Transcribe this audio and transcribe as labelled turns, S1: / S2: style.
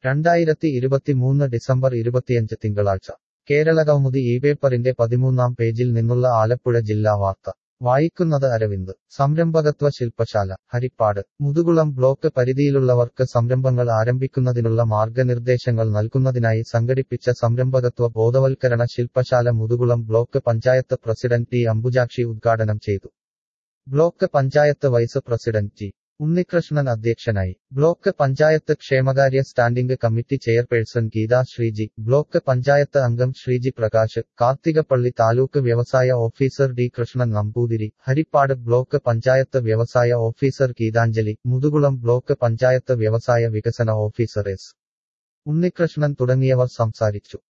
S1: രണ്ടായിരത്തി ഇരുപത്തിമൂന്ന് ഡിസംബർ ഇരുപത്തിയഞ്ച് തിങ്കളാഴ്ച കേരള കൗമുദി ഈ പേപ്പറിന്റെ പതിമൂന്നാം പേജിൽ നിന്നുള്ള ആലപ്പുഴ ജില്ലാ വാർത്ത വായിക്കുന്നത് അരവിന്ദ് സംരംഭകത്വ ശില്പശാല ഹരിപ്പാട് മുതുകുളം ബ്ലോക്ക് പരിധിയിലുള്ളവർക്ക് സംരംഭങ്ങൾ ആരംഭിക്കുന്നതിനുള്ള മാർഗനിർദ്ദേശങ്ങൾ നൽകുന്നതിനായി സംഘടിപ്പിച്ച സംരംഭകത്വ ബോധവൽക്കരണ ശില്പശാല Muthukulam block panchayat president T Ambujakshi ഉദ്ഘാടനം ചെയ്തു block panchayat vice president T Unnikrishnan അധ്യക്ഷനായി ബ്ലോക്ക് പഞ്ചായത്ത് ക്ഷേമകാര്യ standing committee chairperson Geetha Sreeji block panchayat അംഗം ശ്രീജി പ്രകാശ് കാർത്തികപ്പള്ളി താലൂക്ക് വ്യവസായ officer D Krishnan Namboothiri Haripad block panchayat വ്യവസായ ഓഫീസർ ഗീതാഞ്ജലി മുതുകുളം ബ്ലോക്ക് പഞ്ചായത്ത് വ്യവസായ വികസന ഓഫീസർ എസ് ഉണ്ണികൃഷ്ണൻ തുടങ്ങിയവർ സംസാരിച്ചു